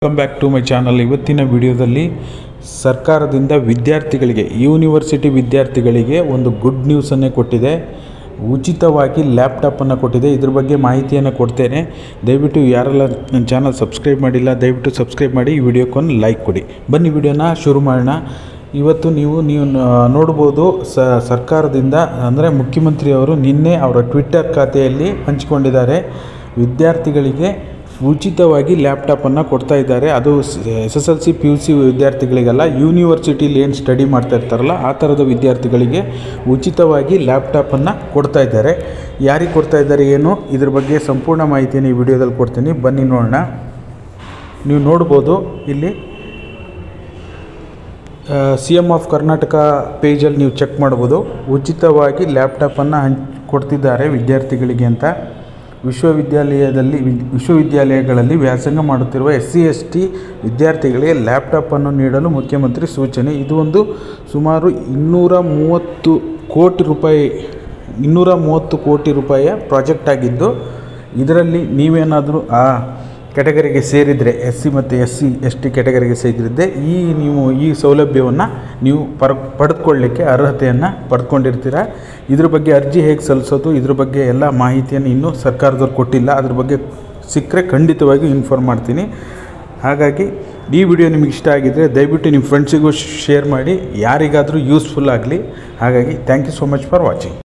welcome back to my channel ಇವತ್ತಿನ ವಿಡಿಯೋದಲ್ಲಿ ಸರ್ಕಾರದಿಂದ ವಿದ್ಯಾರ್ಥಿಗಳಿಗೆ ಯೂನಿವರ್ಸಿಟಿ ವಿದ್ಯಾರ್ಥಿಗಳಿಗೆ ಒಂದು ಗುಡ್ ನ್ಯೂಸನ್ನೇ ಕೊಟ್ಟಿದೆ ಉಚಿತವಾಗಿ ಲ್ಯಾಪ್ಟಾಪನ್ನು ಕೊಟ್ಟಿದೆ ಇದ್ರ ಬಗ್ಗೆ ಮಾಹಿತಿಯನ್ನು ಕೊಡ್ತೇನೆ ದಯವಿಟ್ಟು ಯಾರೆಲ್ಲ ನನ್ನ ಚಾನಲ್ ಸಬ್ಸ್ಕ್ರೈಬ್ ಮಾಡಿಲ್ಲ ದಯವಿಟ್ಟು ಸಬ್ಸ್ಕ್ರೈಬ್ ಮಾಡಿ ಈ ವಿಡಿಯೋಕ್ಕೊಂದು ಲೈಕ್ ಕೊಡಿ ಬನ್ನಿ ವಿಡಿಯೋನ ಶುರು ಮಾಡೋಣ ಇವತ್ತು ನೀವು ನೀವು ನ- ನೋಡ್ಬೋದು ಸ ಸರ್ಕಾರದಿಂದ ಅಂದರೆ ಮುಖ್ಯಮಂತ್ರಿಯವರು ನಿನ್ನೆ ಅವರ ಟ್ವಿಟ್ಟರ್ ಖಾತೆಯಲ್ಲಿ ಹಂಚಿಕೊಂಡಿದ್ದಾರೆ ವಿದ್ಯಾರ್ಥಿಗಳಿಗೆ ಉಚಿತವಾಗಿ ಲ್ಯಾಪ್ಟಾಪನ್ನು ಕೊಡ್ತಾ ಇದ್ದಾರೆ ಅದು S S L C P U C ವಿದ್ಯಾರ್ಥಿಗಳಿಗೆಲ್ಲ ಯೂನಿವರ್ಸಿಟಿಲಿ ಏನು ಸ್ಟಡಿ ಮಾಡ್ತಾ ಇರ್ತಾರಲ್ಲ ಆ ಥರದ ವಿದ್ಯಾರ್ಥಿಗಳಿಗೆ ಉಚಿತವಾಗಿ ಲ್ಯಾಪ್ಟಾಪನ್ನು ಕೊಡ್ತಾ ಇದ್ದಾರೆ ಯಾರಿಗೆ ಕೊಡ್ತಾ ಇದ್ದಾರೆ ಏನು ಇದ್ರ ಬಗ್ಗೆ ಸಂಪೂರ್ಣ ಮಾಹಿತಿಯನ್ನು ಈ ವಿಡಿಯೋದಲ್ಲಿ ಕೊಡ್ತೀನಿ ಬನ್ನಿ ನೋಡೋಣ ನೀವು ನೋಡ್ಬೋದು ಇಲ್ಲಿ ಸಿ ಎಮ್ ಆಫ್ ಕರ್ನಾಟಕ ಪೇಜಲ್ಲಿ ನೀವು ಚೆಕ್ ಮಾಡ್ಬೋದು ಉಚಿತವಾಗಿ ಲ್ಯಾಪ್ಟಾಪನ್ನು ಹಂಚ್ ಕೊಡ್ತಿದ್ದಾರೆ ವಿದ್ಯಾರ್ಥಿಗಳಿಗೆ ಅಂತ ವಿಶ್ವವಿದ್ಯಾಲಯದಲ್ಲಿ ವಿದ್- ವಿಶ್ವವಿದ್ಯಾಲಯಗಳಲ್ಲಿ ವ್ಯಾಸಂಗ ಮಾಡುತ್ತಿರುವ ಎಸ್ ಸಿ ಎಸ್ ಟಿ ವಿದ್ಯಾರ್ಥಿಗಳಿಗೆ ಲ್ಯಾಪ್ಟಾಪನ್ನು ನೀಡಲು ಮುಖ್ಯಮಂತ್ರಿ ಸೂಚನೆ ಇದು ಒಂದು ಸುಮಾರು ಇನ್ನೂರ ಮೂವತ್ತು ಕೋಟಿ ರೂಪಾಯಿ ಇನ್ನೂರ ಮೂವತ್ತು ಕೋಟಿ ರೂಪಾಯಿಯ ಪ್ರಾಜೆಕ್ಟ್ ಆಗಿದ್ದು ಇದರಲ್ಲಿ ನೀವೇನಾದರೂ ಆ ಕೆಟಗರಿಗೆ ಸೇರಿದರೆ ಎಸ್ ಸಿ ಮತ್ತು ಎಸ್ ಸಿ ಎಸ್ ಟಿ ಕೆಟಗರಿಗೆ ಸೇರಿದ್ದೆ ಈ ನೀವು ಈ ಸೌಲಭ್ಯವನ್ನು ನೀವು ಪರ್ ಪಡೆದುಕೊಳ್ಳಿಕ್ಕೆ ಅರ್ಹತೆಯನ್ನು ಪಡ್ಕೊಂಡಿರ್ತೀರ ಇದ್ರ ಬಗ್ಗೆ ಅರ್ಜಿ ಹೇಗೆ ಸಲ್ಲಿಸೋದು ಇದ್ರ ಬಗ್ಗೆ ಎಲ್ಲ ಮಾಹಿತಿಯನ್ನು ಇನ್ನೂ ಸರ್ಕಾರದವ್ರು ಕೊಟ್ಟಿಲ್ಲ ಅದ್ರ ಬಗ್ಗೆ ಸಿಕ್ಕರೆ ಖಂಡಿತವಾಗಿ ಇನ್ಫಾರ್ಮ್ ಮಾಡ್ತೀನಿ ಹಾಗಾಗಿ ಈ ವಿಡಿಯೋ ನಿಮಗೆ ಇಷ್ಟ ಆಗಿದ್ದರೆ ದಯವಿಟ್ಟು ನಿಮ್ಮ ಫ್ರೆಂಡ್ಸಿಗೂ ಶೇರ್ ಮಾಡಿ ಯಾರಿಗಾದರೂ ಯೂಸ್ಫುಲ್ ಆಗಲಿ ಹಾಗಾಗಿ thank you so much for watching